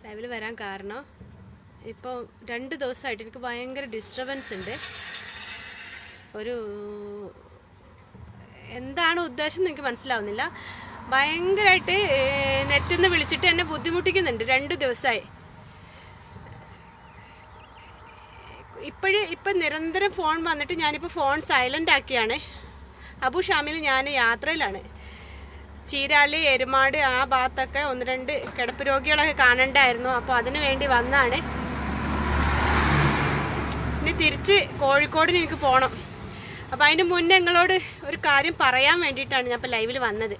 ലൈവിൽ വരാൻ കാരണം ഇപ്പോൾ രണ്ട് ദിവസമായിട്ട് എനിക്ക് ഭയങ്കര ഡിസ്റ്റർബൻസ് ഉണ്ട് ഒരു എന്താണ് ഉദ്ദേശം എന്ന് എനിക്ക് മനസ്സിലാവുന്നില്ല ഭയങ്കരമായിട്ട് നെറ്റിൽ നിന്ന് വിളിച്ചിട്ട് എന്നെ ബുദ്ധിമുട്ടിക്കുന്നുണ്ട് രണ്ട് ദിവസമായി ഇപ്പോഴും ഇപ്പം നിരന്തരം ഫോൺ വന്നിട്ട് ഞാനിപ്പോൾ ഫോൺ സൈലന്റ് ആക്കിയാണ് അബു ഷാമിൽ ഞാൻ യാത്രയിലാണ് ചീരാല് എരുമാട് ആ ഭാഗത്തൊക്കെ ഒന്ന് രണ്ട് കിടപ്പ് രോഗികളൊക്കെ കാണണ്ടായിരുന്നു അപ്പോൾ അതിനു വേണ്ടി വന്നാണ് ഇനി തിരിച്ച് കോഴിക്കോടിന് എനിക്ക് പോകണം അപ്പം അതിന് മുന്നേ നിങ്ങളോട് ഒരു കാര്യം പറയാൻ വേണ്ടിയിട്ടാണ് ഞാൻ ഇപ്പം ലൈവിൽ വന്നത്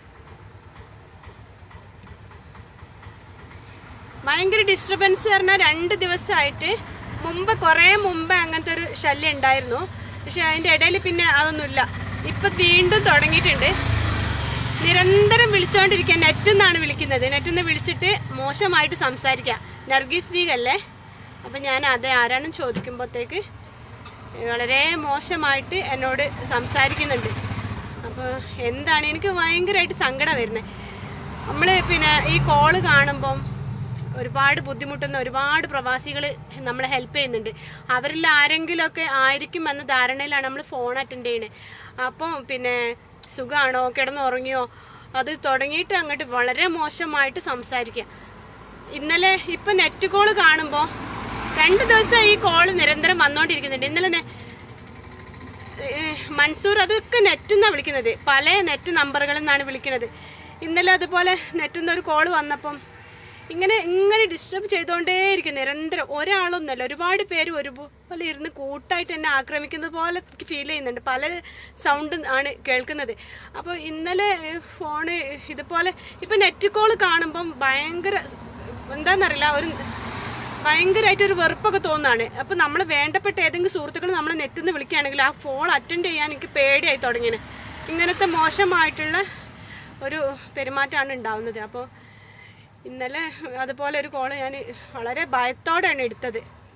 ഭയങ്കര ഡിസ്റ്റർബൻസ് പറഞ്ഞാൽ രണ്ട് ദിവസമായിട്ട് മുമ്പ് കുറേ മുമ്പ് അങ്ങനത്തെ ഒരു ശല്യം ഉണ്ടായിരുന്നു പക്ഷെ അതിൻ്റെ ഇടയിൽ പിന്നെ അതൊന്നുമില്ല ഇപ്പം വീണ്ടും തുടങ്ങിയിട്ടുണ്ട് നിരന്തരം വിളിച്ചുകൊണ്ടിരിക്കുക നെറ്റിൽ നിന്നാണ് വിളിക്കുന്നത് നെറ്റിൽ നിന്ന് വിളിച്ചിട്ട് മോശമായിട്ട് സംസാരിക്കുക നർഗീസ് ബീഗ് അല്ലേ അപ്പം ഞാൻ അത് ആരാണെന്ന് ചോദിക്കുമ്പോഴത്തേക്ക് വളരെ മോശമായിട്ട് എന്നോട് സംസാരിക്കുന്നുണ്ട് അപ്പോൾ എന്താണ് എനിക്ക് ഭയങ്കരമായിട്ട് സങ്കടം വരുന്നത് നമ്മൾ പിന്നെ ഈ കോള് കാണുമ്പം ഒരുപാട് ബുദ്ധിമുട്ടുന്ന ഒരുപാട് പ്രവാസികൾ നമ്മളെ ഹെൽപ്പ് ചെയ്യുന്നുണ്ട് അവരിൽ ആരെങ്കിലുമൊക്കെ ആയിരിക്കും എന്ന ധാരണയിലാണ് നമ്മൾ ഫോൺ അറ്റൻഡ് ചെയ്യണത് അപ്പം പിന്നെ സുഖമാണോ കിടന്നുറങ്ങിയോ അത് തുടങ്ങിയിട്ട് അങ്ങോട്ട് വളരെ മോശമായിട്ട് സംസാരിക്കുക ഇന്നലെ ഇപ്പം നെറ്റ് കോള് കാണുമ്പോൾ രണ്ട് ദിവസം ഈ കോള് നിരന്തരം വന്നുകൊണ്ടിരിക്കുന്നുണ്ട് ഇന്നലെ നെ- ഏഹ് മൻസൂർ അതൊക്കെ നെറ്റിൽ നിന്നാണ് വിളിക്കുന്നത് പല നെറ്റ് നമ്പറുകളിൽ നിന്നാണ് വിളിക്കുന്നത് ഇന്നലെ അതുപോലെ നെറ്റിൽ നിന്ന് ഒരു കോള് വന്നപ്പം ഇങ്ങനെ ഇങ്ങനെ ഡിസ്റ്റർബ് ചെയ്തുകൊണ്ടേയിരിക്കും നിരന്തരം ഒരാളൊന്നുമല്ല ഒരുപാട് പേര് ഒരുപോലെ ഇരുന്ന് കൂട്ടായിട്ട് എന്നെ ആക്രമിക്കുന്നത് പോലെ എനിക്ക് ഫീൽ ചെയ്യുന്നുണ്ട് പല സൗണ്ട് ആണ് കേൾക്കുന്നത് അപ്പോൾ ഇന്നലെ ഫോണ് ഇതുപോലെ ഇപ്പം നെറ്റ് കോള് കാണുമ്പം ഭയങ്കര എന്താണെന്നറിയില്ല ഒരു ഭയങ്കരമായിട്ട് ഒരു വെറുപ്പൊക്കെ തോന്നാണ് അപ്പൊ നമ്മൾ വേണ്ടപ്പെട്ട ഏതെങ്കിലും സുഹൃത്തുക്കൾ നമ്മളെ നെറ്റിൽ നിന്ന് വിളിക്കുകയാണെങ്കിൽ ആ ഫോൺ അറ്റൻഡ് ചെയ്യാൻ എനിക്ക് പേടിയായി തുടങ്ങിയത് ഇങ്ങനത്തെ മോശമായിട്ടുള്ള ഒരു പെരുമാറ്റമാണ് ഉണ്ടാവുന്നത് അപ്പോൾ ഇന്നലെ അതുപോലെ ഒരു കോള് ഞാൻ വളരെ ഭയത്തോടെയാണ് എടുത്തത്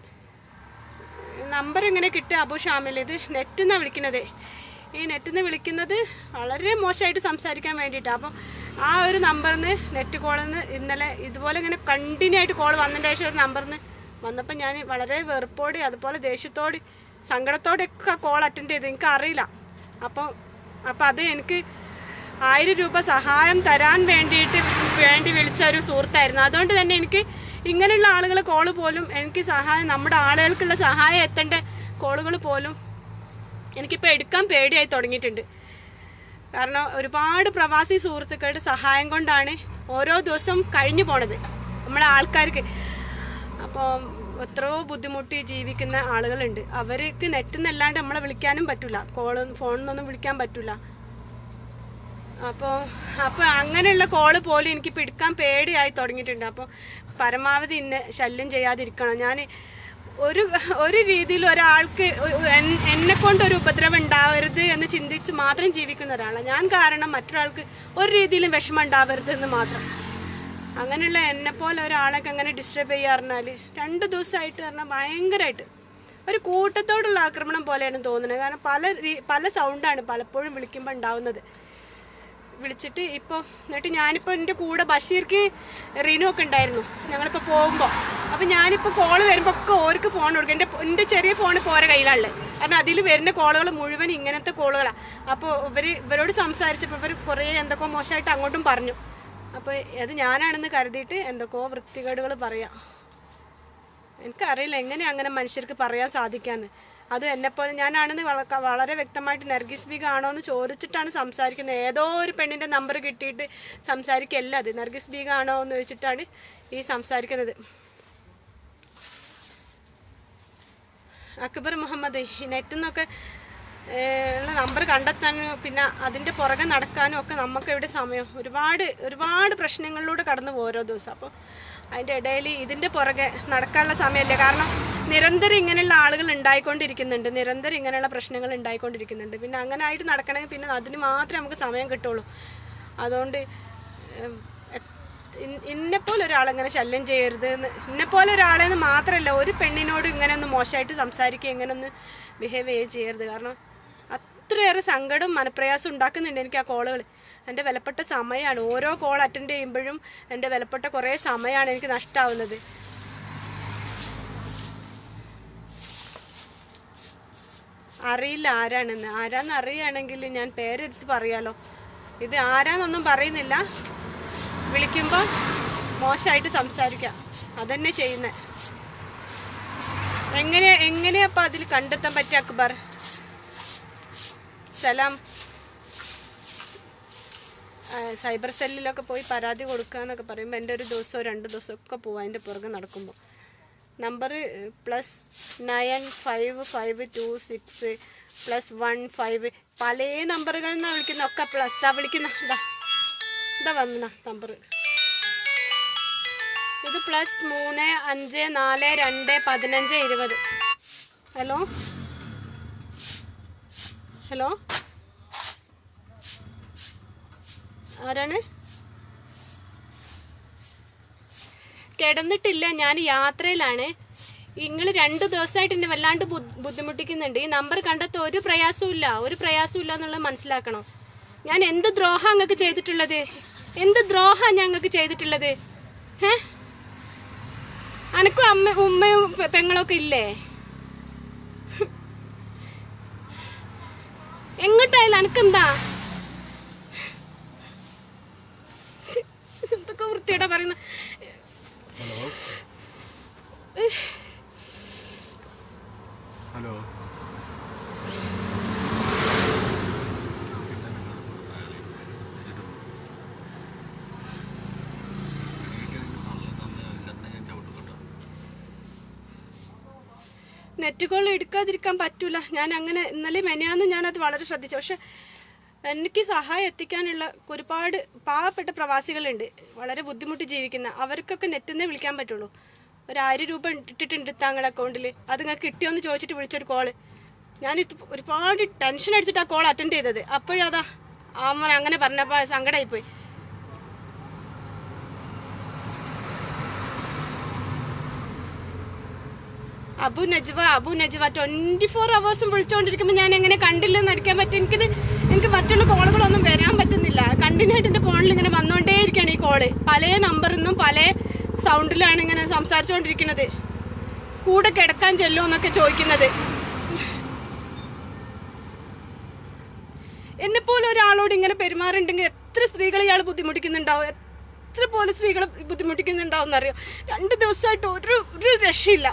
നമ്പർ ഇങ്ങനെ കിട്ടുക അബു ഷാമിൽ ഇത് നെറ്റിൽ നിന്നാണ് വിളിക്കുന്നത് ഈ നെറ്റിൽ നിന്ന് വിളിക്കുന്നത് വളരെ മോശമായിട്ട് സംസാരിക്കാൻ വേണ്ടിയിട്ടാണ് അപ്പം ആ ഒരു നമ്പറിൽ നിന്ന് നെറ്റ് കോളിൽ നിന്ന് ഇന്നലെ ഇതുപോലെ ഇങ്ങനെ കണ്ടിന്യൂ ആയിട്ട് കോൾ വന്നതിൻ്റെ ശേഷം ഒരു നമ്പറിൽ നിന്ന് വന്നപ്പോൾ ഞാൻ വളരെ വെറുപ്പോടെ അതുപോലെ ദേഷ്യത്തോടെ സങ്കടത്തോടെയൊക്കെ ആ കോൾ അറ്റൻഡ് ചെയ്ത് എനിക്ക് അറിയില്ല അപ്പം അപ്പം അത് എനിക്ക് ആയിരം രൂപ സഹായം തരാൻ വേണ്ടിയിട്ട് വേണ്ടി വിളിച്ച ഒരു സുഹൃത്തായിരുന്നു അതുകൊണ്ട് തന്നെ എനിക്ക് ഇങ്ങനെയുള്ള ആളുകളെ കോള് പോലും എനിക്ക് സഹായം നമ്മുടെ ആളുകൾക്കുള്ള സഹായം എത്തേണ്ട കോളുകൾ പോലും എനിക്കിപ്പോൾ എടുക്കാൻ പേടിയായി തുടങ്ങിയിട്ടുണ്ട് കാരണം ഒരുപാട് പ്രവാസി സുഹൃത്തുക്കളുടെ സഹായം കൊണ്ടാണ് ഓരോ ദിവസവും കഴിഞ്ഞു പോണത് നമ്മളെ ആൾക്കാർക്ക് അപ്പോൾ എത്രയോ ബുദ്ധിമുട്ടി ജീവിക്കുന്ന ആളുകളുണ്ട് അവർക്ക് നെറ്റിൽ നിന്നല്ലാണ്ട് നമ്മളെ വിളിക്കാനും പറ്റില്ല കോള് ഫോണിൽ നിന്നൊന്നും വിളിക്കാൻ പറ്റില്ല അപ്പോൾ അപ്പോൾ അങ്ങനെയുള്ള കോള് പോലും എനിക്ക് പിടിക്കാൻ പേടിയായി തുടങ്ങിയിട്ടുണ്ട് അപ്പോൾ പരമാവധി ഇന്നെ ശല്യം ചെയ്യാതിരിക്കണം ഞാൻ ഒരു ഒരു രീതിയിൽ ഒരാൾക്ക് എന്നെ കൊണ്ട് ഒരു ഉപദ്രവം ഉണ്ടാവരുത് എന്ന് ചിന്തിച്ച് മാത്രം ജീവിക്കുന്ന ഒരാളാണ് ഞാൻ കാരണം മറ്റൊരാൾക്ക് ഒരു രീതിയിലും വിഷമം ഉണ്ടാവരുത് എന്ന് മാത്രം അങ്ങനെയുള്ള എന്നെ പോലെ ഒരാളൊക്കെ അങ്ങനെ ഡിസ്റ്റർബ് ചെയ്യുക പറഞ്ഞാൽ രണ്ട് ദിവസമായിട്ട് പറഞ്ഞാൽ ഭയങ്കരമായിട്ട് ഒരു കൂട്ടത്തോടുള്ള ആക്രമണം പോലെയാണ് തോന്നുന്നത് കാരണം പല രീ- പല സൗണ്ടാണ് പലപ്പോഴും വിളിക്കുമ്പോൾ ഉണ്ടാവുന്നത് വിളിച്ചിട്ട് ഇപ്പോൾ എന്നിട്ട് ഞാനിപ്പോൾ എൻ്റെ കൂടെ ബഷീർക്ക് റീനു ഒക്കെ ഉണ്ടായിരുന്നു ഞങ്ങളിപ്പോൾ പോകുമ്പോൾ അപ്പോൾ ഞാനിപ്പോൾ കോള് വരുമ്പോൾ ഒക്കെ ഓർക്ക് ഫോൺ കൊടുക്കും എൻ്റെ എൻ്റെ ചെറിയ ഫോൺ ഇപ്പോൾ ഓരോ കയ്യിലാണുള്ളത് കാരണം അതിൽ വരുന്ന കോളുകൾ മുഴുവൻ ഇങ്ങനത്തെ കോളുകളാണ് അപ്പോൾ ഇവർ ഇവരോട് സംസാരിച്ചപ്പോൾ ഇവർ കുറേ എന്തൊക്കെയോ മോശമായിട്ട് അങ്ങോട്ടും പറഞ്ഞു അപ്പോൾ അത് ഞാനാണെന്ന് കരുതിയിട്ട് എന്തൊക്കെയോ വൃത്തികേടുകൾ പറയാം എനിക്കറിയില്ല എങ്ങനെ അങ്ങനെ മനുഷ്യർക്ക് പറയാൻ സാധിക്കാന്ന് അത് എന്നെപ്പോലെ ഞാനാണെന്ന് വള- വളരെ വ്യക്തമായിട്ട് നർഗീസ് ബീഗ് ആണോ എന്ന് ചോദിച്ചിട്ടാണ് സംസാരിക്കുന്നത് ഏതോ ഒരു പെണ്ണിന്റെ നമ്പർ കിട്ടിയിട്ട് സംസാരിക്കല്ല അത് നർഗീസ് ബീഗ് ആണോ എന്ന് ചോദിച്ചിട്ടാണ് ഈ സംസാരിക്കുന്നത് അക്ബർ മുഹമ്മദ് ഈ നെറ്റിൽ നിന്നൊക്കെ ഏഹ്, ഉള്ള നമ്പർ കണ്ടെത്താനും പിന്നെ അതിന്റെ പുറകെ നടക്കാനും ഒക്കെ നമുക്ക് എവിടെ സമയം ഒരുപാട് ഒരുപാട് പ്രശ്നങ്ങളിലൂടെ കടന്നു പോകും ഓരോ ദിവസം അപ്പോൾ അതിന്റെ ഇടയിൽ ഇതിന്റെ പുറകെ നടക്കാനുള്ള സമയമല്ല കാരണം നിരന്തരം ഇങ്ങനെയുള്ള ആളുകൾ ഉണ്ടായിക്കൊണ്ടിരിക്കുന്നുണ്ട് നിരന്തരം ഇങ്ങനെയുള്ള പ്രശ്നങ്ങൾ ഉണ്ടായിക്കൊണ്ടിരിക്കുന്നുണ്ട് പിന്നെ അങ്ങനെ ആയിട്ട് നടക്കണമെങ്കിൽ പിന്നെ അതിന് മാത്രമേ നമുക്ക് സമയം കിട്ടുള്ളൂ അതുകൊണ്ട് ഏഹ്, ഇൻ- ഇന്നെപ്പോലെ ഒരാളെങ്ങനെ ശല്യം ചെയ്യരുത് എന്ന് ഇന്നെപ്പോലെ ഒരാളെന്ന് മാത്രമല്ല ഒരു പെണ്ണിനോട് ഇങ്ങനെ ഒന്ന് മോശമായിട്ട് സംസാരിക്കുക ഇങ്ങനെ ഒന്ന് ബിഹേവ് ചെയ്യുക ചെയ്യരുത് കാരണം അത്രയേറെ സങ്കടം മനപ്രയാസം ഉണ്ടാക്കുന്നുണ്ട് എനിക്ക് ആ കോളുകൾ എൻ്റെ വിലപ്പെട്ട സമയമാണ് ഓരോ കോൾ അറ്റൻഡ് ചെയ്യുമ്പോഴും എൻ്റെ വിലപ്പെട്ട കുറേ സമയമാണ് എനിക്ക് നഷ്ടമാവുന്നത് അറിയില്ല ആരാണെന്ന് ആരാന്ന് അറിയുകയാണെങ്കിൽ ഞാൻ പേരെടുത്ത് പറയാലോ ഇത് ആരാന്നൊന്നും പറയുന്നില്ല വിളിക്കുമ്പോൾ മോശമായിട്ട് സംസാരിക്കാം അതന്നെ ചെയ്യുന്നത് എങ്ങനെ എങ്ങനെയപ്പോൾ അതിൽ കണ്ടെത്താൻ പറ്റുക അക്ബർ സലാം ആ, സൈബർ സെല്ലിലൊക്കെ പോയി പരാതി കൊടുക്കുക എന്നൊക്കെ പറയുമ്പോൾ എൻ്റെ ഒരു ദിവസമോ രണ്ട് ദിവസമൊക്കെ പോവും അതിൻ്റെ പുറകെ നടക്കുമ്പോൾ number plus nine five five two six plus one five പല നമ്പറുകളിൽ നിന്നാണ് വിളിക്കുന്നത് ഒക്കെ പ്ലസ് ഇതാ വിളിക്കുന്ന ഇതാ ഇതാ വന്ന നമ്പർ ഇത് പ്ലസ് മൂന്ന് അഞ്ച് നാല് രണ്ട് പതിനഞ്ച് ഇരുപത് ഹലോ ഹലോ ആരാണ് കിടന്നിട്ടില്ല ഞാൻ യാത്രയിലാണ് നിങ്ങൾ രണ്ട് ദിവസമായിട്ട് എന്നെ വല്ലാണ്ട് ബുദ്ധ- ബുദ്ധിമുട്ടിക്കുന്നുണ്ട് ഈ നമ്പർ കണ്ടെത്ത ഒരു പ്രയാസവും ഇല്ല ഒരു പ്രയാസവും ഇല്ല എന്നുള്ളത് മനസ്സിലാക്കണം ഞാൻ എന്ത് ദ്രോഹം അങ്ങക്ക് ചെയ്തിട്ടുള്ളത് എന്ത് ദ്രോഹം ഞങ്ങൾക്ക് ചെയ്തിട്ടുള്ളത് ഏ അനക്കും അമ്മ ഉമ്മയും പെ- പെങ്ങളൊക്കെ ഇല്ലേ എങ്ങോട്ടായാലും അനക്കെന്താ എന്തൊക്കെ വൃത്തിയോടെ പറയുന്ന ഹലോ നെറ്റ് കോൾ എടുക്കാതിരിക്കാൻ പറ്റൂല ഞാൻ അങ്ങനെ ഇന്നലെ മെനയാന്ന് ഞാനത് വളരെ ശ്രദ്ധിച്ചു പക്ഷെ എനിക്ക് സഹായം എത്തിക്കാനുള്ള ഒരുപാട് പാവപ്പെട്ട പ്രവാസികളുണ്ട് വളരെ ബുദ്ധിമുട്ടി ജീവിക്കുന്ന അവർക്കൊക്കെ നെറ്റിൽ നിന്നേ വിളിക്കാൻ പറ്റുള്ളൂ ഒരു ആയിരം രൂപ ഇട്ടിട്ടുണ്ട് താങ്കളുടെ അക്കൗണ്ടിൽ അത് നിങ്ങൾക്ക് കിട്ടിയോന്ന് ചോദിച്ചിട്ട് വിളിച്ചൊരു കോള് ഞാനിത് ഒരുപാട് ടെൻഷൻ അടിച്ചിട്ട് ആ കോൾ അറ്റൻഡ് ചെയ്തത് അപ്പോഴതാ അമ്മ അങ്ങനെ പറഞ്ഞപ്പോൾ സങ്കടമായിപ്പോയി അബു നജ്വ അബു നജ്വ ട്വന്റി ഫോർ അവേഴ്സും വിളിച്ചുകൊണ്ടിരിക്കുമ്പോൾ ഞാൻ എങ്ങനെ കണ്ടില്ലെന്ന് അടിക്കാൻ പറ്റും എനിക്കിത് എനിക്ക് മറ്റുള്ള കോളുകളൊന്നും വരാൻ പറ്റുന്നില്ല കണ്ടിന്യൂ ആയിട്ട് എൻ്റെ ഫോണിൽ ഇങ്ങനെ വന്നുകൊണ്ടേയിരിക്കുകയാണ് ഈ കോള് പല നമ്പറിൽ നിന്നും പല സൗണ്ടിലാണ് ഇങ്ങനെ സംസാരിച്ചുകൊണ്ടിരിക്കുന്നത് കൂടെ കിടക്കാൻ ചെല്ലുമോ എന്നൊക്കെ ചോദിക്കുന്നത് എന്നെ പോലെ ഒരാളോട് ഇങ്ങനെ പെരുമാറുണ്ടെങ്കിൽ എത്ര സ്ത്രീകളെ ഇയാൾ ബുദ്ധിമുട്ടിക്കുന്നുണ്ടാവും എത്ര പോലെ സ്ത്രീകളെ ബുദ്ധിമുട്ടിക്കുന്നുണ്ടാവും എന്നറിയാം രണ്ട് ദിവസമായിട്ട് ഒരു ഒരു രക്ഷയില്ല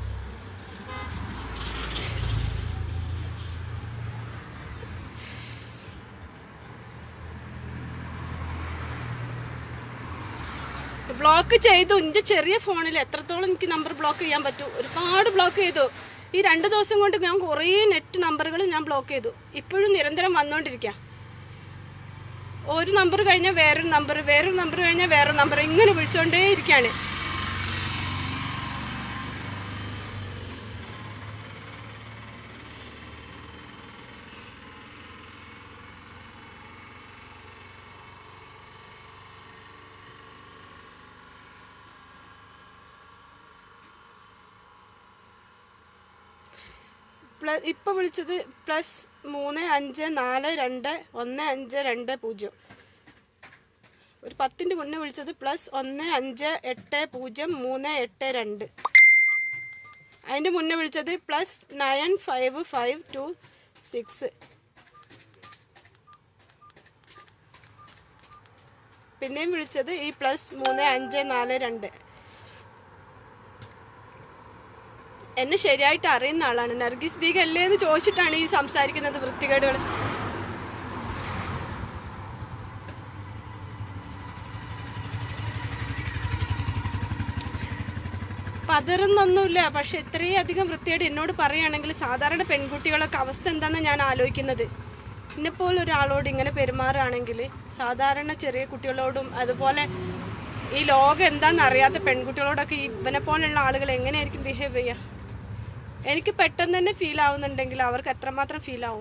ബ്ലോക്ക് ചെയ്തു എൻ്റെ ചെറിയ ഫോണിൽ എത്രത്തോളം എനിക്ക് നമ്പർ ബ്ലോക്ക് ചെയ്യാൻ പറ്റും ഒരുപാട് ബ്ലോക്ക് ചെയ്തു ഈ രണ്ട് ദിവസം കൊണ്ട് ഞാൻ കുറേ നെറ്റ് നമ്പറുകൾ ഞാൻ ബ്ലോക്ക് ചെയ്തു ഇപ്പോഴും നിരന്തരം വന്നുകൊണ്ടിരിക്കുക ഒരു നമ്പർ കഴിഞ്ഞാൽ വേറൊരു നമ്പർ വേറൊരു നമ്പർ കഴിഞ്ഞാൽ വേറൊരു നമ്പർ ഇങ്ങനെ വിളിച്ചുകൊണ്ടേ ഇരിക്കുകയാണ് പ്ലസ് ഇപ്പൊ വിളിച്ചത് പ്ലസ് മൂന്ന് അഞ്ച് നാല് രണ്ട് ഒന്ന് അഞ്ച് രണ്ട് പൂജ്യം ഒരു പത്തിന്റെ മുന്നേ വിളിച്ചത് പ്ലസ് ഒന്ന് അഞ്ച് എട്ട് പൂജ്യം മൂന്ന് എട്ട് രണ്ട് അതിന്റെ മുന്നേ വിളിച്ചത് plus nine five five two six പിന്നെയും വിളിച്ചത് ഈ പ്ലസ് മൂന്ന് അഞ്ച് നാല് രണ്ട് എന്നെ ശരിയായിട്ട് അറിയുന്ന ആളാണ് നർഗീസ് ബീഗ് അല്ലേ എന്ന് ചോദിച്ചിട്ടാണ് ഈ സംസാരിക്കുന്നത് വൃത്തികേടുകൾ പതറുന്നൊന്നുമില്ല പക്ഷെ ഇത്രയും അധികം വൃത്തിയായിട്ട് എന്നോട് പറയുകയാണെങ്കിൽ സാധാരണ പെൺകുട്ടികളൊക്കെ അവസ്ഥ എന്താണെന്ന് ഞാൻ ആലോചിക്കുന്നത് എന്നെപ്പോലെ ഒരാളോട് ഇങ്ങനെ പെരുമാറുകയാണെങ്കിൽ സാധാരണ ചെറിയ കുട്ടികളോടും അതുപോലെ ഈ ലോകം എന്താണെന്ന് അറിയാത്ത പെൺകുട്ടികളോടൊക്കെ ഇവനെ പോലുള്ള ആളുകൾ എങ്ങനെയായിരിക്കും ബിഹേവ് ചെയ്യുക എനിക്ക് പെട്ടെന്ന് തന്നെ ഫീൽ ആവുന്നുണ്ടെങ്കിൽ അവർക്ക് എത്രമാത്രം ഫീൽ ആവും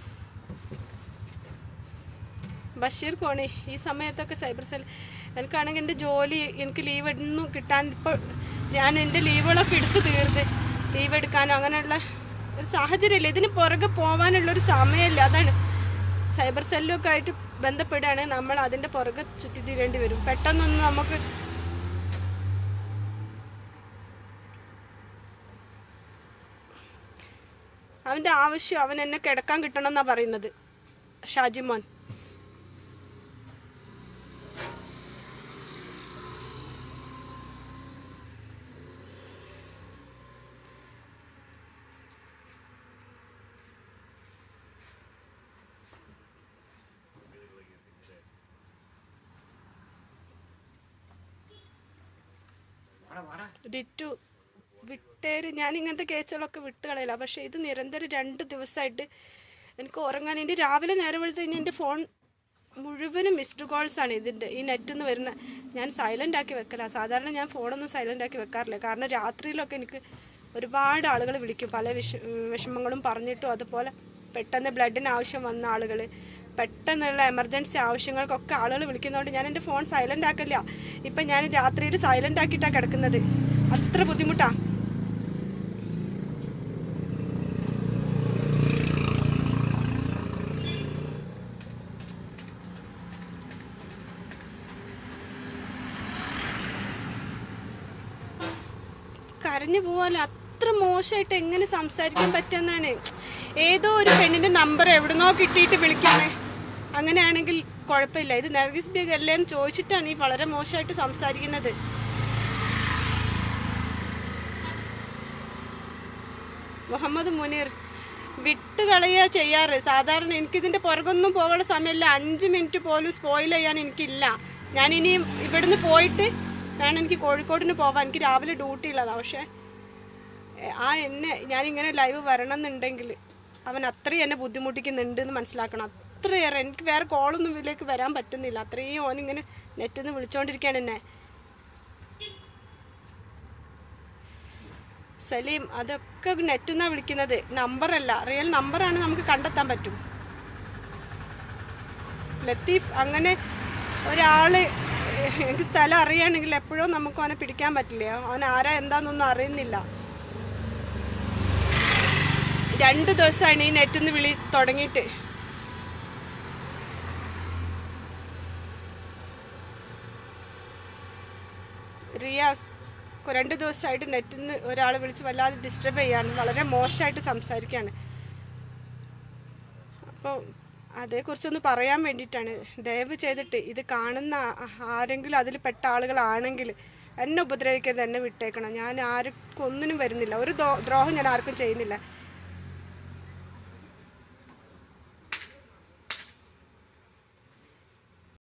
ബഷീർ കോണി ഈ സമയത്തൊക്കെ സൈബർ സെൽ എനിക്കാണെങ്കിൽ എൻ്റെ ജോലി എനിക്ക് ലീവ് ഒന്നും കിട്ടാൻ ഇപ്പോൾ ഞാൻ എൻ്റെ ലീവുകളൊക്കെ എടുത്ത് തീർത്ത് ലീവ് എടുക്കാനോ അങ്ങനെയുള്ള ഒരു സാഹചര്യമില്ല ഇതിന് പുറകെ പോകാനുള്ള ഒരു സമയമില്ല അതാണ് സൈബർ സെല്ലൊക്കെ ആയിട്ട് ബന്ധപ്പെടുകയാണെങ്കിൽ നമ്മൾ അതിൻ്റെ പുറകെ ചുറ്റിത്തിരേണ്ടി വരും പെട്ടെന്നൊന്നും നമുക്ക് അവൻ്റെ ആവശ്യം അവൻ എന്നെ കിടക്കാൻ കിട്ടണം എന്നാണ് പറയുന്നത് ഷാജിമോൻ ഡിറ്റു വിട്ടേര് ഞാൻ ഇങ്ങനത്തെ കേസുകളൊക്കെ വിട്ട് കളയില്ല പക്ഷേ ഇത് നിരന്തരം രണ്ട് ദിവസമായിട്ട് എനിക്ക് ഉറങ്ങാൻ എൻ്റെ രാവിലെ നേരം വിളിച്ച് കഴിഞ്ഞാൽ എൻ്റെ ഫോൺ മുഴുവനും മിസ്ഡ് കോൾസ് ആണ് ഇതിൻ്റെ ഈ നെറ്റിൽ നിന്ന് വരുന്ന ഞാൻ സൈലൻ്റ് ആക്കി വെക്കല സാധാരണ ഞാൻ ഫോണൊന്നും സൈലൻ്റ് ആക്കി വെക്കാറില്ല കാരണം രാത്രിയിലൊക്കെ എനിക്ക് ഒരുപാട് ആളുകൾ വിളിക്കും പല വിഷ വിഷമങ്ങളും പറഞ്ഞിട്ടും അതുപോലെ പെട്ടെന്ന് ബ്ലഡിന് ആവശ്യം വന്ന ആളുകൾ പെട്ടെന്നുള്ള എമർജൻസി ആവശ്യങ്ങൾക്കൊക്കെ ആളുകൾ വിളിക്കുന്നതുകൊണ്ട് ഞാൻ എൻ്റെ ഫോൺ സൈലൻ്റ് ആക്കില്ല ഇപ്പം ഞാൻ രാത്രിയിൽ സൈലൻ്റ് ആക്കിയിട്ടാണ് കിടക്കുന്നത് അത്ര ബുദ്ധിമുട്ടാണ് കരഞ്ഞു പോവാല്ലോ അത്ര മോശമായിട്ട് എങ്ങനെ സംസാരിക്കാൻ പറ്റുമെന്നാണ് ഏതോ ഒരു പെണ്ണിന്റെ നമ്പർ എവിടുന്നോ കിട്ടിയിട്ട് വിളിക്കാമേ അങ്ങനെയാണെങ്കിൽ കുഴപ്പമില്ല ഇത് നർഗീസ് ബേഗ് അല്ലേ എന്ന് ചോദിച്ചിട്ടാണ് ഈ വളരെ മോശമായിട്ട് സംസാരിക്കുന്നത് മുഹമ്മദ് മുനീർ വിട്ട് കളയുക ചെയ്യാറ് സാധാരണ എനിക്കിതിന്റെ പുറകൊന്നും പോകാനുള്ള സമയമില്ല അഞ്ച് മിനിറ്റ് പോലും സ്പോയിൽ ചെയ്യാൻ എനിക്കില്ല ഞാൻ ഇനിയും ഇവിടുന്ന് പോയിട്ട് വേണം എനിക്ക് കോഴിക്കോടിന് പോവാൻ എനിക്ക് രാവിലെ ഡ്യൂട്ടി ഉള്ളതാണ് പക്ഷേ എ, ആ എന്നെ ഞാനിങ്ങനെ ലൈവ് വരണം എന്നുണ്ടെങ്കിൽ അവൻ അത്രയും എന്നെ ബുദ്ധിമുട്ടിക്കുന്നുണ്ട് എന്ന് മനസ്സിലാക്കണം അത്രയേറെ എനിക്ക് വേറെ കോളൊന്നും ഇതിലേക്ക് വരാൻ പറ്റുന്നില്ല അത്രയും ഓനിങ്ങനെ നെറ്റിൽ നിന്ന് വിളിച്ചോണ്ടിരിക്കുകയാണ് എന്നെ സലീം അതൊക്കെ നെറ്റിൽ നിന്നാണ് വിളിക്കുന്നത് നമ്പറല്ല റിയൽ നമ്പറാണ് നമുക്ക് കണ്ടെത്താൻ പറ്റും ലത്തീഫ് അങ്ങനെ ഒരാള് എനിക്ക് സ്ഥലം അറിയുകയാണെങ്കിൽ എപ്പോഴും നമുക്ക് അവനെ പിടിക്കാൻ പറ്റില്ല അവൻ ആരാ എന്താന്നൊന്നും അറിയുന്നില്ല രണ്ട് ദിവസമാണ് ഈ നെറ്റിൽ നിന്ന് വിളി തുടങ്ങിയിട്ട് റിയാസ് കൊ- രണ്ട് ദിവസമായിട്ട് നെറ്റിൽ നിന്ന് ഒരാൾ വിളിച്ച് വല്ലാതെ ഡിസ്റ്റർബ് ചെയ്യാണ് വളരെ മോശമായിട്ട് സംസാരിക്കുകയാണ് അപ്പോൾ അതേക്കുറിച്ചൊന്ന് പറയാൻ വേണ്ടിയിട്ടാണ് ദയവ് ചെയ്തിട്ട് ഇത് കാണുന്ന ആ- ആരെങ്കിലും അതിൽ പെട്ട ആളുകളാണെങ്കിൽ എന്നെ ഉപദ്രവിക്കരുത് എന്നെ വിട്ടേക്കണം ഞാൻ ആർക്കും ഒന്നിനും വരുന്നില്ല ഒരു ദ്രോ- ദ്രോഹം ഞാൻ ആർക്കും ചെയ്യുന്നില്ല